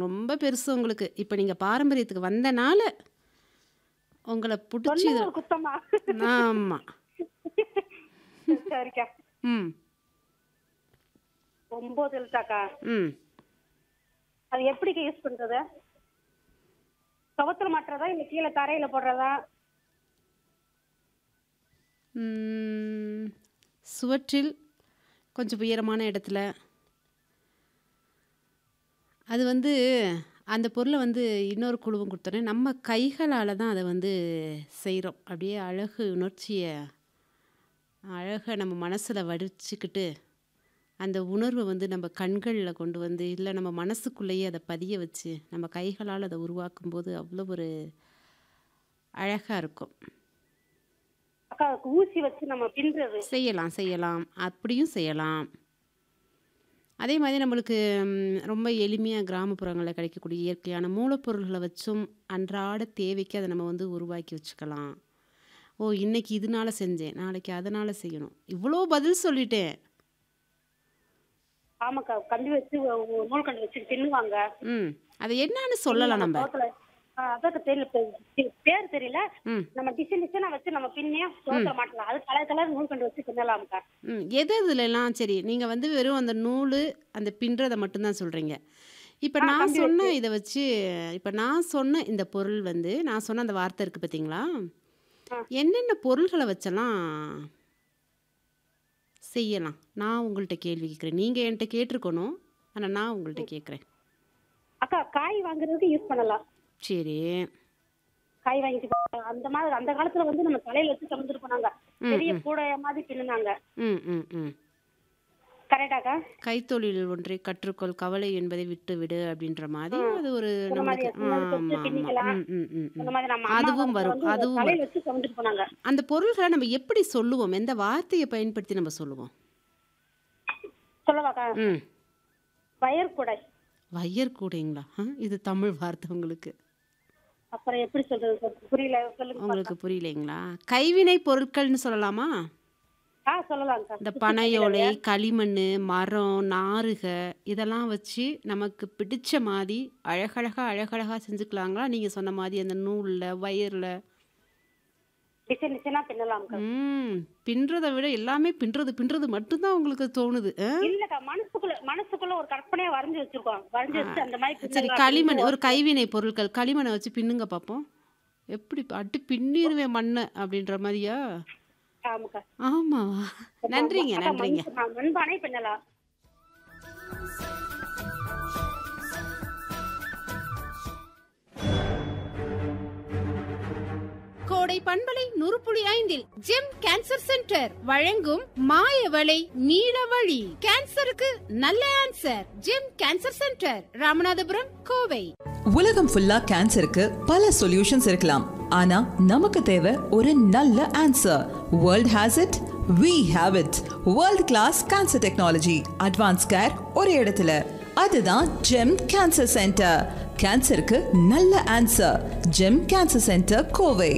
ரொம்ப பெருசு உங்களுக்கு. இப்ப நீங்க பாரம்பரியத்துக்கு வந்தனால, உங்கள புடிச்சு சொன்னது இது ஒரு குத்தமா? ஆமா. சரிக்கா. ம். 9 எழுத்தாக்கா? ம். அது எப்படிக்கா யூஸ் பண்றது? சுவத்துல மாட்டுறதா இல்ல கீழ தரையில போடுறதா? ம். சுவற்றில் கொஞ்சம் உயரமான இடத்துல. அது வந்து அந்த பொருள வந்து இன்னொரு குழுவும் குடுத்தோனே, நம்ம கைகளால தான் அத வந்து செய்றோம். அப்படியே அழகு உணர்ச்சிய அழகா நம்ம மனசுல வடிச்சுக்கிட்டு, அந்த உணர்வ வந்து நம்ம கண்கள்ல கொண்டு வந்து, இல்ல நம்ம மனசுக்குள்ளேயே அத பதிய வச்சு, நம்ம கைகளால அத உருவாக்கும்போது, அவ்வளோ ஒரு அழகா இருக்கும். அக்கா அதுக்கு ஊசி வச்சு நம்ம பின்றது. செய்யலாம், செய்யலாம். அப்படியும் செய்யலாம். அதே மாதிரி நம்மளுக்கு ம் ரொம்ப எளிமையா கிராமப்புறங்கள்ல கிடைக்கக்கூடிய இயற்கையான மூலப்பொருள்கள வச்சும், அன்றாட தேவைக்கு அத நம்ம வந்து உருவாக்கி வச்சுக்கலாம். ஓ! இன்னைக்கு இதனால செஞ்சேன். நாளைக்கு அதனால செய்யணும். இவ்வளோ பதில் சொல்லிட்டேன். ஆமாக்கா. கம்பி வச்சு ஒ ஒ நூல்கண்டு வச்சு பின்னுவாங்க. ம். அது என்னான்னு சொல்லலாம் பின்னுவாங்க நம்ப. சுவத்துல. ஆ அதாக்கா தெரியல. பே பே- பேர் தெரியல. ம். நம்ம டிசைன் டிசைனா வச்சு நம்ம பின்னி சுவத்துல மாட்டலாம். அது கலர் கலர் நூல்கண்டு வச்சு பின்னலாம்க்கா. ம். எது எதுலலாம் சரி, நீங்க வந்து வெறும் அந்த நூலு, அந்த பின்றத மட்டும் தான் சொல்றீங்க. இப்ப ஆ நான் கம்பி சொன்ன வச்சு. இத வச்சு இப்ப நான் சொன்ன இந்த பொருள் வந்து, நான் சொன்ன அந்த வார்த்தை இருக்கு பார்த்தீங்களா? ஆ. என்னென்ன பொருள்கள வச்செல்லாம் செய்யலாம்? நான் உங்கள்ட்ட கேள்வி கேட்கிறேன். நீங்க என்ட்ட கேட்டுருக்கணும். ஆனா நான் உங்கள்ட்ட கேட்கிறேன். அக்கா காய் வாங்குறதுக்கு யூஸ் பண்ணலாம். சரி. காய் வாங்கிட்டு அந்த மாதிரி அந்த காலத்துல வந்து நம்ம தலையில வச்சு சுமந்துட்டு போனாங்க. ம், பெரிய ம். கூடைய மாதிரி பின்னுனாங்க. ம், ம், ம். கரெக்டாக்கா? கைத்தொழில் ஒன்றை கற்றுக்கொள், கவலை என்பதை விட்டுவிடு அப்படின்ற மாதிரி ஆ. அது ஒரு சொன்ன மாதிரி நம்மளுக்கு சின்னது ஆமா, வச்சு ஆமா. பின்னிக்கலாம். ம், ம், ம், சொன்ன ம். மாதிரி நம்ம அம்மா அதுவும் காலத்துல வரும். வந்து அதுவும் தலையில வரும். வச்சு சுமந்துட்டு போனாங்க. அந்த பொருள்கள நம்ம எப்படி சொல்லுவோம்? எந்த வார்த்தைய பயன்படுத்தி நம்ம சொல்லுவோம்? சொல்லவாக்கா? ம். வயர்குடை. வையர்கூடைங்களா? ஆ இது தமிழ் வார்த்தை உங்களுக்கு. அப்புறம் எப்படி சொல்றது? சொல் புரியல. சொல்லுங்க உங்களுக்கு பார்க்கலாம். புரியலைங்களா? கைவினை பொருட்கள்னு சொல்லலாமா? ஆ சொல்லலாம்க்கா. இந்த குச்சி பனையோலை, கையில களிமண்ணு, மரம், நாருக இதெல்லாம் வச்சு நமக்கு பிடிச்ச மாரி அழகழகா அழகழகா செஞ்சுக்கலாங்களா? நீங்க சொன்ன மாரி அந்த நூல்ல, வயர்ல. டிசைன் டிசைனா பின்னலாம்க்கா. ம். பின்றத விட எல்லாமே பின்றது பின்றது மட்டும் தான் உங்களுக்கு தோணுது. ஆ? இல்லக்கா மனசுக்குள்ள மனசுக்குள்ள ஒரு கற்பனையா வரைஞ்சு வச்சிருக்கோம். வரைஞ்சு வச்சு அந்த மாதிரி சரி பின்னலாம் களிமண் அப்படின்னு ஒரு கைவினை பொருட்கள். களிமண்ண வச்சு பின்னுங்க பாப்போம். எப்படி அடி பின்னிருவேன் மண்ண அப்படின்ற மாரியா? ஆமாக்கா. ஆமாவா? நன்றிங்க, அக்கா மண் நன்றிங்க. மண்பானை பின்னலாம். கோடை பண்பலை நூறு ஐந்தில் ஜெம் கேன்சர் சென்டர் வழங்கும் மாயவளை நீலவழி கேன்சருக்கு நல்ல answer Gem cancer centre Ramanathapuram Kovai உலகம் ஃபுல்லா கேன்சருக்கு பல சொல்யூஷன்ஸ் இருக்கலாம் ஆனா நமக்கு தேவை ஒரு நல்ல answer world has it we have it world class cancer technology advance care ஒரு இடத்துல அதுதான் ஜெம் கேன்சர் சென்டர் கேன்சருக்கு நல்ல answer Gem cancer centre Kovai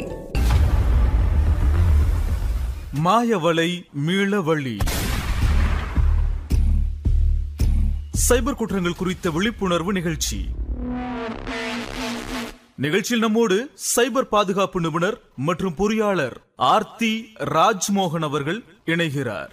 மாயவலை மீளவழி சைபர் குற்றங்கள் குறித்த விழிப்புணர்வு நிகழ்ச்சி நிகழ்ச்சியில் நம்மோடு சைபர் பாதுகாப்பு நிபுணர் மற்றும் பொறியாளர் ஆர்த்தி ராஜ்மோகன் அவர்கள் இணைகிறார்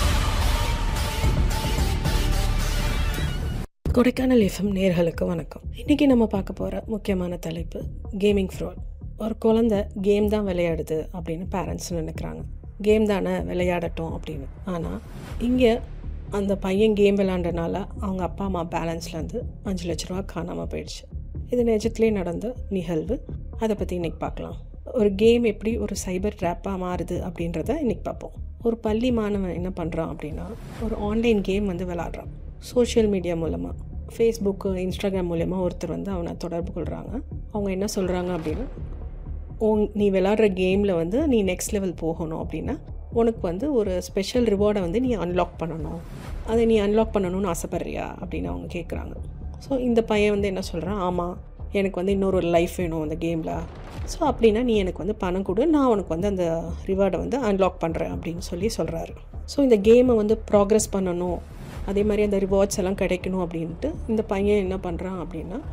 கொடைக்கானல் எஃப்எம் நேர்களுக்கு வணக்கம் இன்றைக்கி நம்ம பார்க்க போகிற முக்கியமான தலைப்பு கேமிங் ஃப்ராட் ஒரு குழந்தை கேம் தான் விளையாடுது அப்படின்னு பேரண்ட்ஸ் நினைக்கிறாங்க கேம் தானே விளையாடட்டும் அப்படின்னு ஆனால் இங்கே அந்த பையன் கேம் விளையாண்டனால அவங்க அப்பா அம்மா பேலன்ஸ்லேருந்து அஞ்சு லட்ச ரூபா காணாமல் போயிடுச்சு இது நிஜத்துலேயே நடந்த நிகழ்வு அதை பற்றி இன்றைக்கி பார்க்கலாம் ஒரு கேம் எப்படி ஒரு சைபர் ட்ராப்பாக மாறுது அப்படின்றத இன்றைக்கி பார்ப்போம் ஒரு பள்ளி மாணவன் என்ன பண்ணுறான் அப்படின்னா ஒரு ஆன்லைன் கேம் வந்து விளாட்றான் சோஷியல் மீடியா மூலமாக ஃபேஸ்புக்கு இன்ஸ்டாகிராம் மூலயமா ஒருத்தர் வந்து அவனை தொடர்பு கொள்கிறாங்க அவங்க என்ன சொல்கிறாங்க அப்படின்னா உன் நீ விளாட்ற கேமில் வந்து நீ நெக்ஸ்ட் லெவல் போகணும் அப்படின்னா உனக்கு வந்து ஒரு ஸ்பெஷல் ரிவார்டை வந்து நீ அன்லாக் பண்ணணும் அதை நீ அன்லாக் பண்ணணும்னு ஆசைப்பட்றியா அப்படின்னு அவங்க கேட்குறாங்க ஸோ இந்த பையன் வந்து என்ன சொல்கிறான் ஆமாம் எனக்கு வந்து இன்னொரு ஒரு லைஃப் வேணும் அந்த கேமில் ஸோ அப்படின்னா நீ எனக்கு வந்து பணம் கொடு நான் உனக்கு வந்து அந்த ரிவார்டை வந்து அன்லாக் பண்ணுறேன் அப்படின்னு சொல்லி சொல்கிறாரு ஸோ இந்த கேமை வந்து ப்ராக்ரஸ் பண்ணணும் அதே மாதிரி அந்த ரிவார்ட்ஸ் எல்லாம் கிடைக்கணும் அப்படின்ட்டு இந்த பையன் என்ன பண்ணுறான் அப்படின்னா